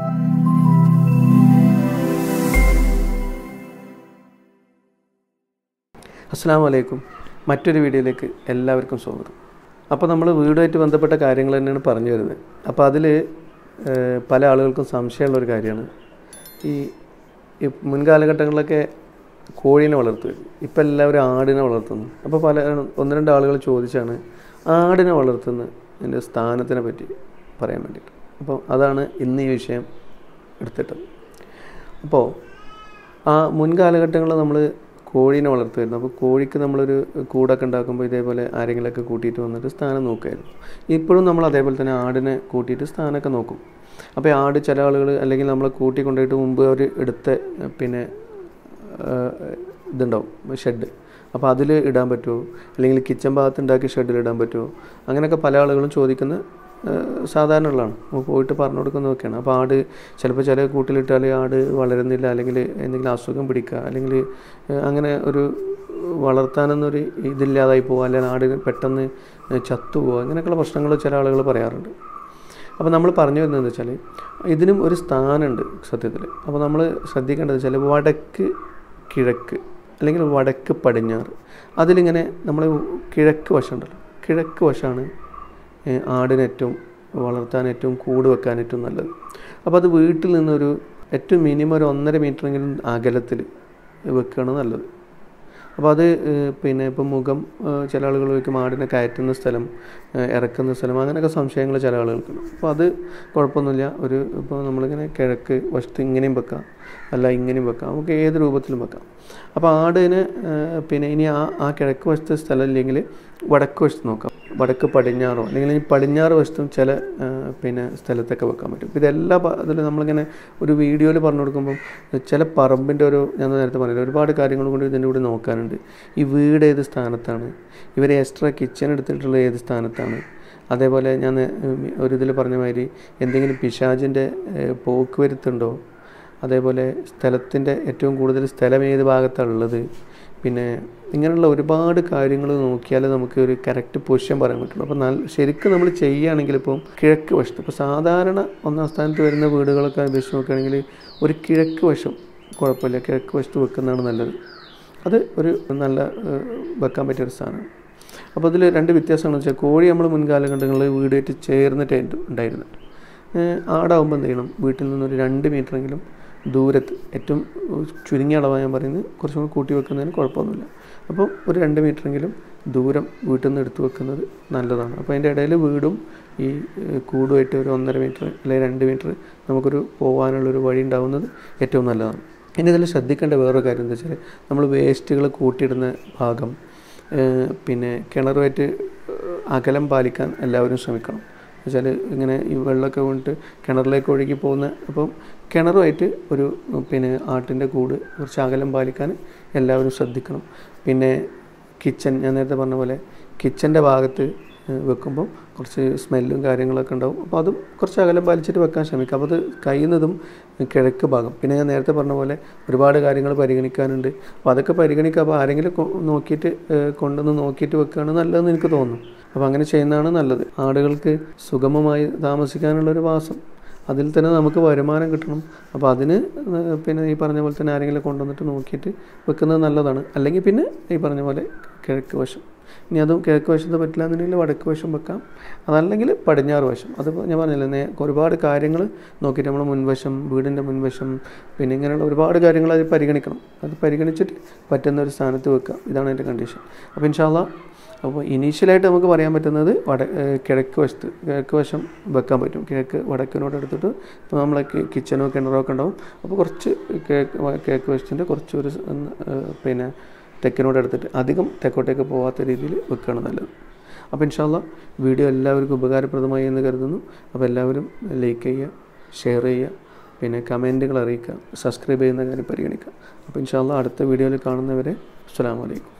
അസ്സാം വലൈക്കും മറ്റൊരു വീഡിയോയിലേക്ക് എല്ലാവർക്കും സ്വാഗതം അപ്പോൾ നമ്മൾ വീടുമായിട്ട് ബന്ധപ്പെട്ട കാര്യങ്ങൾ തന്നെയാണ് പറഞ്ഞു വരുന്നത് അപ്പോൾ അതിൽ പല ആളുകൾക്കും സംശയമുള്ള ഒരു കാര്യമാണ് ഈ ഈ മുൻകാലഘട്ടങ്ങളിലൊക്കെ കോഴീനെ വളർത്തുമായിരുന്നു ഇപ്പം എല്ലാവരും ആടിനെ വളർത്തുന്നു അപ്പോൾ പല ഒന്ന് രണ്ട് ആളുകൾ ചോദിച്ചാണ് ആടിനെ വളർത്തുന്ന എൻ്റെ സ്ഥാനത്തിനെ പറ്റി പറയാൻ വേണ്ടിയിട്ട് അപ്പോൾ അതാണ് ഇന്ന് ഈ വിഷയം എടുത്തിട്ടത് അപ്പോൾ ആ മുൻകാലഘട്ടങ്ങളിൽ നമ്മൾ കോഴീനെ വളർത്തുമായിരുന്നു അപ്പോൾ കോഴിക്ക് നമ്മളൊരു കൂടൊക്കെ ഉണ്ടാക്കുമ്പോൾ ഇതേപോലെ ആരെങ്കിലുമൊക്കെ കൂട്ടിയിട്ട് വന്നിട്ട് സ്ഥാനം നോക്കുമായിരുന്നു ഇപ്പോഴും നമ്മൾ അതേപോലെ തന്നെ ആടിനെ കൂട്ടിയിട്ട് സ്ഥാനമൊക്കെ നോക്കും അപ്പോൾ ഈ ആട് ചില ആളുകൾ അല്ലെങ്കിൽ നമ്മളെ കൂട്ടി കൊണ്ടുപോയിട്ട് മുമ്പ് അവർ എടുത്ത പിന്നെ ഇതുണ്ടാവും ഷെഡ് അപ്പോൾ അതിൽ ഇടാൻ പറ്റുമോ അല്ലെങ്കിൽ കിച്ചൺ ഭാഗത്ത് ഉണ്ടാക്കി ഷെഡിൽ ഇടാൻ പറ്റുമോ അങ്ങനെയൊക്കെ പല ആളുകളും ചോദിക്കുന്ന സാധാരണ ഉള്ളതാണ് നമ്മൾ പോയിട്ട് പറഞ്ഞു കൊടുക്കുന്നതൊക്കെയാണ് അപ്പോൾ ആട് ചിലപ്പോൾ ചില കൂട്ടിലിട്ടാൽ ആട് വളരുന്നില്ല അല്ലെങ്കിൽ എന്തെങ്കിലും അസുഖം പിടിക്കുക അല്ലെങ്കിൽ അങ്ങനെ ഒരു വളർത്താനൊന്നൊരു ഇതില്ലാതായി പോകുക അല്ലെങ്കിൽ ആട് പെട്ടെന്ന് ചത്തുപോകുക അങ്ങനെയൊക്കെയുള്ള പ്രശ്നങ്ങൾ ചില ആളുകൾ പറയാറുണ്ട് അപ്പോൾ നമ്മൾ പറഞ്ഞു വരുന്നത് വെച്ചാൽ ഇതിനും ഒരു സ്ഥാനമുണ്ട് സത്യത്തിൽ അപ്പോൾ നമ്മൾ ശ്രദ്ധിക്കേണ്ടത് വെച്ചാൽ വടക്ക് കിഴക്ക് അല്ലെങ്കിൽ വടക്ക് പടിഞ്ഞാറ് അതിലിങ്ങനെ നമ്മൾ കിഴക്ക് വശമുണ്ടല്ലോ കിഴക്ക് വശമാണ് ആടിന് ഏറ്റവും വളർത്താൻ ഏറ്റവും കൂട് വെക്കാൻ ഏറ്റവും നല്ലത് അപ്പോൾ അത് വീട്ടിൽ നിന്നൊരു ഏറ്റവും മിനിമം ഒരു ഒന്നര മീറ്ററെങ്കിലും അകലത്തിൽ വെക്കുകയാണ് നല്ലത് അപ്പോൾ അത് പിന്നെ ഇപ്പം മുഖം ചില ആളുകൾ വയ്ക്കും ആടിനെ കയറ്റുന്ന സ്ഥലം ഇറക്കുന്ന സ്ഥലം അങ്ങനെയൊക്കെ സംശയങ്ങൾ ചില ആളുകൾക്കുണ്ട് അപ്പോൾ അത് കുഴപ്പമൊന്നുമില്ല ഒരു ഇപ്പോൾ നമ്മളിങ്ങനെ കിഴക്ക് വശത്ത് ഇങ്ങനെയും വെക്കാം അല്ല ഇങ്ങനെയും വെക്കാം നമുക്ക് ഏത് രൂപത്തിലും വെക്കാം അപ്പോൾ ആടിന് പിന്നെ ഇനി ആ ആ കിഴക്ക് വശത്ത് സ്ഥലം ഇല്ലെങ്കിൽ വടക്ക് വശത്ത് നോക്കാം വടക്ക് പടിഞ്ഞാറോ അല്ലെങ്കിൽ ഈ പടിഞ്ഞാറ് വശത്തും ചില പിന്നെ സ്ഥലത്തൊക്കെ വെക്കാൻ പറ്റും ഇതെല്ലാ അതിൽ നമ്മളിങ്ങനെ ഒരു വീഡിയോയിൽ പറഞ്ഞു കൊടുക്കുമ്പം ചില പറമ്പിൻ്റെ ഒരു ഞാൻ നേരത്തെ പറഞ്ഞില്ല ഒരുപാട് കാര്യങ്ങൾ കൊണ്ട് ഇതിൻ്റെ കൂടെ നോക്കാനുണ്ട് ഈ വീട് ഏത് സ്ഥാനത്താണ് ഇവർ എക്സ്ട്രാ കിച്ചൺ എടുത്തിട്ടുള്ള ഏത് സ്ഥാനത്താണ് അതേപോലെ ഞാൻ ഒരു ഇതിൽ പറഞ്ഞ മാതിരി എന്തെങ്കിലും പിശാചിൻ്റെ പോക്ക് വരുത്തുണ്ടോ അതേപോലെ സ്ഥലത്തിൻ്റെ ഏറ്റവും കൂടുതൽ സ്ഥലം ഏത് ഭാഗത്താണ് ഉള്ളത് പിന്നെ ഇങ്ങനെയുള്ള ഒരുപാട് കാര്യങ്ങൾ നോക്കിയാൽ നമുക്ക് ഒരു കറക്റ്റ് പൊസിഷൻ പറയാൻ പറ്റുള്ളൂ അപ്പോൾ നല്ല ശരിക്കും നമ്മൾ ചെയ്യുകയാണെങ്കിൽ ഇപ്പം കിഴക്ക് വശത്ത് ഇപ്പോൾ സാധാരണ ഒന്നാം സ്ഥാനത്ത് വരുന്ന വീടുകളൊക്കെ അപേക്ഷിച്ച് നോക്കുകയാണെങ്കിൽ ഒരു കിഴക്ക് വശം കുഴപ്പമില്ല കിഴക്ക് വശത്ത് വെക്കുന്നതാണ് നല്ലത് അത് ഒരു നല്ല വെക്കാൻ പറ്റിയ ഒരു സ്ഥാനമാണ് അപ്പോൾ അതിൽ രണ്ട് വ്യത്യാസമാണെന്ന് വെച്ചാൽ കോഴി നമ്മൾ മുൻകാലഘട്ടങ്ങളിൽ വീടായിട്ട് ചേർന്നിട്ട് ഉണ്ടായിരുന്നത് ആടാവുമ്പോൾ എന്ത് ചെയ്യണം വീട്ടിൽ നിന്നൊരു രണ്ട് മീറ്ററെങ്കിലും ദൂരത്ത് ഏറ്റവും ചുരുങ്ങിയ അളവാണ് ഞാൻ പറയുന്നത് കുറച്ചും കൂടി കൂട്ടി വെക്കുന്നതിന് കുഴപ്പമൊന്നുമില്ല അപ്പോൾ ഒരു രണ്ട് മീറ്ററെങ്കിലും ദൂരം വീട്ടിൽ നിന്ന് എടുത്തു വെക്കുന്നത് നല്ലതാണ് അപ്പോൾ അതിൻ്റെ ഇടയിൽ വീടും ഈ കൂടുമായിട്ട് ഒരു ഒന്നര മീറ്റർ അല്ലെങ്കിൽ രണ്ട് മീറ്റർ നമുക്കൊരു പോകാനുള്ളൊരു വഴി ഉണ്ടാവുന്നത് ഏറ്റവും നല്ലതാണ് ഇനി ഇതിൽ ശ്രദ്ധിക്കേണ്ട വേറൊരു കാര്യം എന്താ വെച്ചാൽ നമ്മൾ വേസ്റ്റുകൾ കൂട്ടിയിടുന്ന ഭാഗം പിന്നെ കിണറുമായിട്ട് അകലം പാലിക്കാൻ എല്ലാവരും ശ്രമിക്കണം വെച്ചാൽ ഇങ്ങനെ ഈ വെള്ളമൊക്കെ വീണിട്ട് കിണറിലേക്ക് ഒഴുകി പോകുന്ന അപ്പം കിണറുമായിട്ട് ഒരു പിന്നെ ആട്ടിൻ്റെ കൂട് കുറച്ച് അകലം പാലിക്കാൻ എല്ലാവരും ശ്രദ്ധിക്കണം പിന്നെ കിച്ചൺ ഞാൻ നേരത്തെ പറഞ്ഞ പോലെ കിച്ചൻ്റെ ഭാഗത്ത് വെക്കുമ്പോൾ കുറച്ച് സ്മെല്ലും കാര്യങ്ങളൊക്കെ ഉണ്ടാവും അപ്പോൾ അതും കുറച്ച് അകലം പാലിച്ചിട്ട് വെക്കാൻ ശ്രമിക്കുക അപ്പോൾ അത് കഴിയുന്നതും കിഴക്ക് ഭാഗം പിന്നെ ഞാൻ നേരത്തെ പറഞ്ഞ പോലെ ഒരുപാട് കാര്യങ്ങൾ പരിഗണിക്കാനുണ്ട് അപ്പോൾ അതൊക്കെ പരിഗണിക്കുക അപ്പോൾ ആരെങ്കിലും നോക്കിയിട്ട് കൊണ്ടുവന്ന് നോക്കിയിട്ട് വെക്കുകയാണ് നല്ലതെന്ന് എനിക്ക് തോന്നുന്നു അപ്പോൾ അങ്ങനെ ചെയ്യുന്നതാണ് നല്ലത് ആടുകൾക്ക് സുഗമമായി താമസിക്കാനുള്ളൊരു വാസം അതിൽ തന്നെ നമുക്ക് വരുമാനം കിട്ടണം അപ്പോൾ അതിന് പിന്നെ ഈ പറഞ്ഞ പോലെ തന്നെ ആരെങ്കിലും കൊണ്ടുവന്നിട്ട് നോക്കിയിട്ട് വെക്കുന്നത് നല്ലതാണ് അല്ലെങ്കിൽ പിന്നെ ഈ പറഞ്ഞ പോലെ കിഴക്ക് വശം ഇനി അതും കിഴക്ക് വശത്ത് പറ്റില്ല എന്നുണ്ടെങ്കിൽ വടക്ക് വശം വെക്കാം അതല്ലെങ്കിൽ പടിഞ്ഞാറ് വശം അത് ഞാൻ പറഞ്ഞില്ലേ ഒരുപാട് കാര്യങ്ങൾ നോക്കിയിട്ട് നമ്മൾ മുൻവശം വീടിൻ്റെ മുൻവശം പിന്നെ ഇങ്ങനെയുള്ള ഒരുപാട് കാര്യങ്ങൾ അത് പരിഗണിക്കണം അത് പരിഗണിച്ചിട്ട് പറ്റുന്ന ഒരു സ്ഥാനത്ത് വെക്കുക ഇതാണ് എൻ്റെ കണ്ടീഷൻ അപ്പോൾ ഇൻഷാല്ല അപ്പോൾ ഇനീഷ്യലായിട്ട് നമുക്ക് പറയാൻ പറ്റുന്നത് വട കിഴക്ക് വശത്ത് കിഴക്ക് വശം വെക്കാൻ പറ്റും കിഴക്ക് വടക്കിനോട് എടുത്തിട്ട് ഇപ്പോൾ നമ്മളെ കിച്ചനോ കിണറോ ഒക്കെ ഉണ്ടാവും അപ്പോൾ കുറച്ച് കിഴക്ക് കിഴക്ക് വശത്തിൻ്റെ കുറച്ച് ഒരു പിന്നെ തെക്കിനോട് എടുത്തിട്ട് അധികം തെക്കോട്ടേക്ക് പോകാത്ത രീതിയിൽ വെക്കുകയാണ് നല്ലത് അപ്പോൾ ഇൻഷാല്ല വീഡിയോ എല്ലാവർക്കും ഉപകാരപ്രദമായി എന്ന് കരുതുന്നു അപ്പോൾ എല്ലാവരും ലൈക്ക് ചെയ്യുക ഷെയർ ചെയ്യുക പിന്നെ കമൻറ്റുകൾ അറിയിക്കുക സബ്സ്ക്രൈബ് ചെയ്യുന്ന കാര്യം പരിഗണിക്കുക അപ്പോൾ ഇൻഷാല്ല അടുത്ത വീഡിയോയിൽ കാണുന്നവരെ അസ്സാം വലൈക്കും